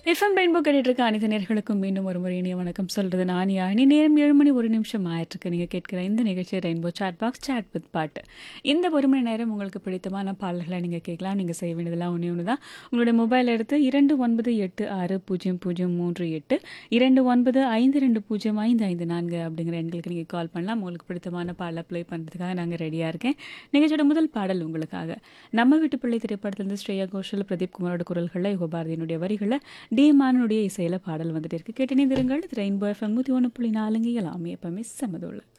FM rainbow கேட்டுட்டு இருக்க அனைத்து நேர்களுக்கும் மீண்டும் ஒரு முறை இனிய வணக்கம் சொல்றது நான் யானி நேரம் ஏழு மணி ஒரு நிமிஷம் ஆயிட்டிருக்கு நீங்கள் கேட்குற இந்த நிகழ்ச்சி rainbow chat box chat with பாட்டு இந்த ஒரு மணி நேரம் உங்களுக்கு பிடித்தமான பாடல்களை நீங்கள் கேட்கலாம் நீங்கள் செய்ய வேண்டியதெல்லாம் ஒன்று ஒன்று தான் உங்களுடைய மொபைல் எடுத்து இரண்டு ஒன்பது எட்டு ஆறு பூஜ்ஜியம் பூஜ்ஜியம் மூன்று எட்டு இரண்டு ஒன்பது ஐந்து ரெண்டு பூஜ்ஜியம் ஐந்து ஐந்து நான்கு அப்படிங்கிற எண்களுக்கு நீங்கள் கால் பண்ணலாம் உங்களுக்கு பிடித்தமான பாடலை ப்ளே பண்ணுறதுக்காக நாங்கள் ரெடியாக இருக்கேன் நிகழ்ச்சியோட முதல் பாடல் உங்களுக்காக நம்ம வீட்டு பிள்ளை திரைப்படத்திலிருந்து ஸ்ரேயா கோஷல் பிரதீப் குமாரோட குரல்களில் யுகபாரதியினுடைய வரிகளில் டி மானுடைய இசையில் பாடல் வந்துட்டு இருக்கு கேட்டு நீந்திருங்கள் ரெயின்போ எஃப்எம் நூற்றி ஒன்று புள்ளி நாலுங்க எல்லாமே எப்பவுமே சமதுள்ள